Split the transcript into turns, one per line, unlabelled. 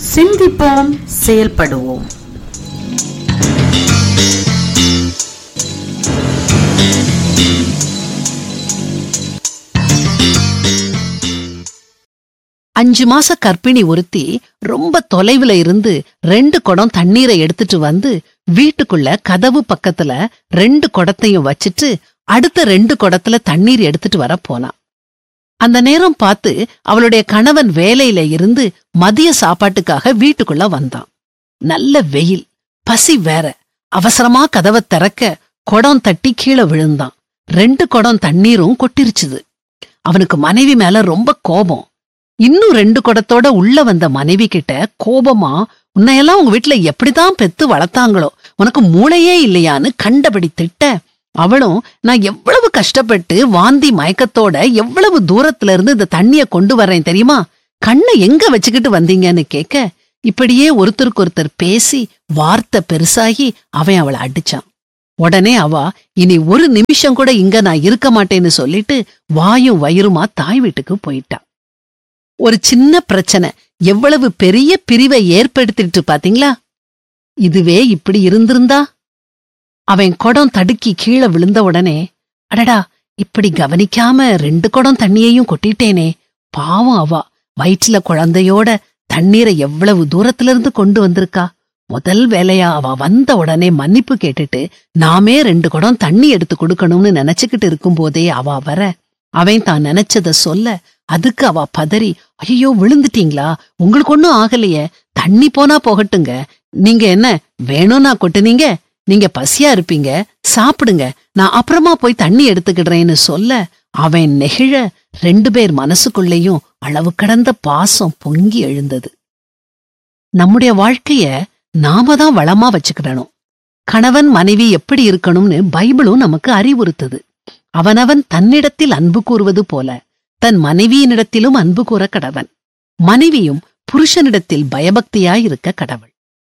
சிந்திப்போம் செயல்படுவோம்
அஞ்சு மாச கர்ப்பிணி ஒருத்தி ரொம்ப தொலைவுல இருந்து ரெண்டு குடம் தண்ணீரை எடுத்துட்டு வந்து வீட்டுக்குள்ள கதவு பக்கத்துல ரெண்டு குடத்தையும் வச்சிட்டு அடுத்த ரெண்டு குடத்துல தண்ணீர் எடுத்துட்டு வர போனா அந்த நேரம் பார்த்து அவளுடைய கணவன் வேலையில இருந்து மதிய சாப்பாட்டுக்காக வீட்டுக்குள்ள வந்தான் நல்ல வெயில் பசி வேற அவசரமா கதவை திறக்க குடம் தட்டி கீழே விழுந்தான் ரெண்டு குடம் தண்ணீரும் கொட்டிருச்சுது அவனுக்கு மனைவி மேல ரொம்ப கோபம் இன்னும் ரெண்டு குடத்தோட உள்ள வந்த மனைவி கிட்ட கோபமா உன்னையெல்லாம் உங்க வீட்டுல எப்படிதான் பெத்து வளர்த்தாங்களோ உனக்கு மூளையே இல்லையான்னு கண்டபடி திட்ட அவளும் நான் எவ்வளவு கஷ்டப்பட்டு வாந்தி மயக்கத்தோட எவ்வளவு தூரத்துல இருந்து இந்த தண்ணிய கொண்டு வர்றேன் தெரியுமா கண்ணை எங்க வச்சுக்கிட்டு வந்தீங்கன்னு கேட்க இப்படியே ஒருத்தருக்கு ஒருத்தர் பேசி வார்த்தை பெருசாகி அவன் அவளை அடிச்சான் உடனே அவ இனி ஒரு நிமிஷம் கூட இங்க நான் இருக்க மாட்டேன்னு சொல்லிட்டு வாயும் வயிறுமா தாய் வீட்டுக்கு போயிட்டா ஒரு சின்ன பிரச்சனை எவ்வளவு பெரிய பிரிவை ஏற்படுத்திட்டு பாத்தீங்களா இதுவே இப்படி இருந்திருந்தா அவன் குடம் தடுக்கி கீழே விழுந்த உடனே அடடா இப்படி கவனிக்காம ரெண்டு குடம் தண்ணியையும் கொட்டிட்டேனே பாவம் அவ வயிற்றுல குழந்தையோட தண்ணீரை எவ்வளவு தூரத்துல இருந்து கொண்டு வந்திருக்கா முதல் வேலையா அவ வந்த உடனே மன்னிப்பு கேட்டுட்டு நாமே ரெண்டு குடம் தண்ணி எடுத்து கொடுக்கணும்னு நினைச்சுக்கிட்டு இருக்கும்போதே அவ வர அவன் தான் நினைச்சத சொல்ல அதுக்கு அவ பதறி ஐயோ விழுந்துட்டீங்களா உங்களுக்கு ஒண்ணும் ஆகலையே தண்ணி போனா போகட்டுங்க நீங்க என்ன வேணும்னா கொட்டுனீங்க நீங்க பசியா இருப்பீங்க சாப்பிடுங்க நான் அப்புறமா போய் தண்ணி எடுத்துக்கிடுறேன்னு சொல்ல அவன் நெகிழ ரெண்டு பேர் மனசுக்குள்ளேயும் அளவு கடந்த பாசம் பொங்கி எழுந்தது நம்முடைய வாழ்க்கைய நாம தான் வளமா வச்சுக்கிடணும் கணவன் மனைவி எப்படி இருக்கணும்னு பைபிளும் நமக்கு அறிவுறுத்துது அவனவன் தன்னிடத்தில் அன்பு கூறுவது போல தன் மனைவியினிடத்திலும் அன்பு கூற கடவன் மனைவியும் புருஷனிடத்தில் பயபக்தியாயிருக்க கடவுள்